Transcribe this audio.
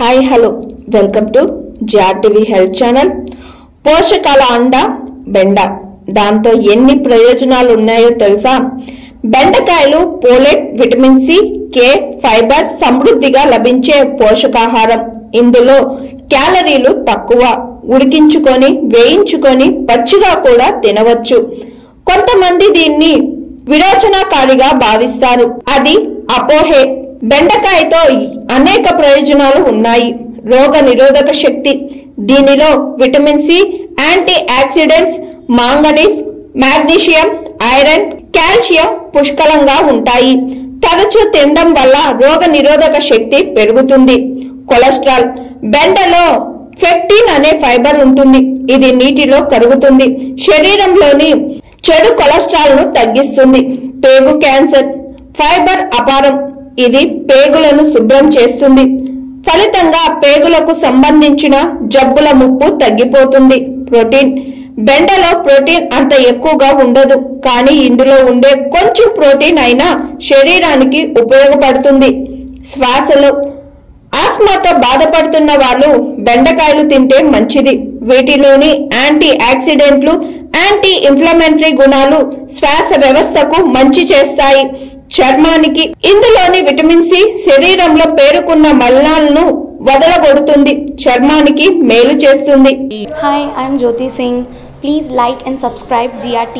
Hi hello welcome to TV health channel పోషకాల అండ బెండ దాంతో ఎన్ని ప్రయోజనాలు ఉన్నాయో తెలుసా బెండకాయలు folate vitamin C K fibre సమృద్ధిగా లభించే పోషకాహారం ఇందులో క్యాలరీలు తక్కువ ఉడికించుకొని వేయించుకొని పచ్చిగా కూడా తినవచ్చు కొంతమంది దీన్ని విరోచనకారిగా భావిస్తారు అది అపోహే బెండకాయతో అనేక ప్రయోజనాలు ఉన్నాయి రోగ నిరోధక శక్తి దీనిలో vitamin C antioxidants manganese magnesium iron calcium పుష్కలంగా ఉంటాయి తరచూ తినడం వల్ల రోగ నిరోధక శక్తి పెరుగుతుంది కొలెస్ట్రాల్ బెండలో ఫెక్టిన్ అనే ఫైబర్ ఉంటుంది ఇది నీటిలో కరుగుతుంది శరీరంలోని చెడు కొలెస్ట్రాల్ ను తగ్గిస్తుంది పేగు క్యాన్సర్ ఫైబర్ అపారం ఇది పేగులను శుభ్రం చేస్తుంది ఫలితంగా పేగులకు సంబంధించిన జబ్బుల ముప్పు తగ్గిపోతుంది ప్రోటీన్ బెండలో ప్రోటీన్ అంత ఎక్కువగా ఉండదు కానీ ఇందులో ఉండే కొంచెం ప్రోటీన్ అయినా శరీరానికి ఉపయోగపడుతుంది శ్వాసలో ఆస్మాతో బాధపడుతున్న వాళ్ళు బెండకాయలు తింటే మంచిది వీటిలోని యాంటీ ఆక్సిడెంట్లు యాంటీ ఇన్ఫ్లమేటరీ గుణాలు శ్వాస వ్యవస్థకు మంచి చేస్తాయి చర్మానికి ఇందులోని విటమిన్ సి శరీరంలో పేరుకున్న మలినాలను వదలగొడుతుంది చర్మానికి మేలు చేస్తుంది Hi, I'm Jyoti Singh. Please like and subscribe GRT